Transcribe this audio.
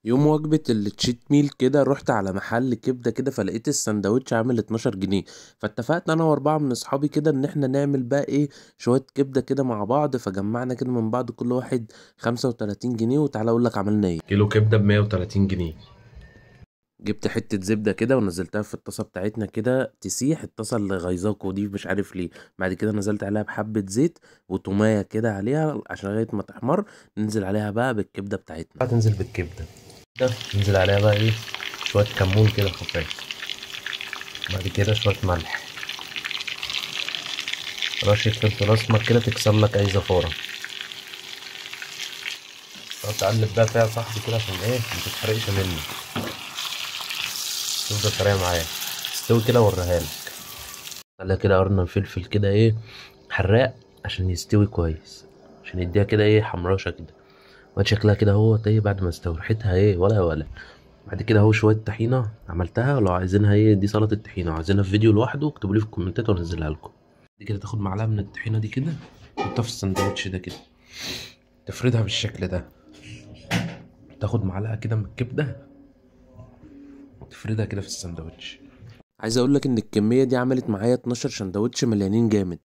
يوم وجبة التشيت ميل كده رحت على محل كبدة كده فلقيت السندوتش عامل اتناشر جنيه فاتفقت انا واربعة من اصحابي كده ان احنا نعمل بقى ايه شوية كبدة كده مع بعض فجمعنا كده من بعض كل واحد خمسة وتلاتين جنيه وتعالى اقولك عملنا ايه كيلو كبدة بمية وتلاتين جنيه جبت حتة زبدة كده ونزلتها في الطاسة بتاعتنا كده تسيح الطاسة اللي غيظاكوا دي مش عارف ليه بعد كده نزلت عليها بحبة زيت وتومية كده عليها عشان لغاية ما تحمر ننزل عليها بقى بالكبدة بتاعتنا هتنزل بالكبدة ده ننزل عليها بقى ايه شوية كمون كده خفاف بعد كده شوية ملح رشة فلفل أسمر كده تكسر لك أي زفارة تقعد تقلب بقى فيها صاحبي كده عشان ايه متتحرقش مني تفضل طرية معايا تستوي كده اوريها لك خليها كده قرن فلفل كده ايه حراق عشان يستوي كويس عشان يديها كده ايه حمراشة كده واد شكلها كده هو ايه بعد ما استوى ريحتها ايه ولا ولا بعد كده اهو شويه طحينه عملتها ولو عايزينها ايه دي سلطه الطحينه عايزينها في فيديو لوحده اكتبوا لي في الكومنتات وانزلها لكم دي كده تاخد معلقه من الطحينه دي كده تحطها في السندوتش ده كده تفردها بالشكل ده تاخد معلقه كده من الكبده تفردها كده في السندوتش عايز اقولك ان الكمية دي عملت معايا 12 سندوتش مليانين جامد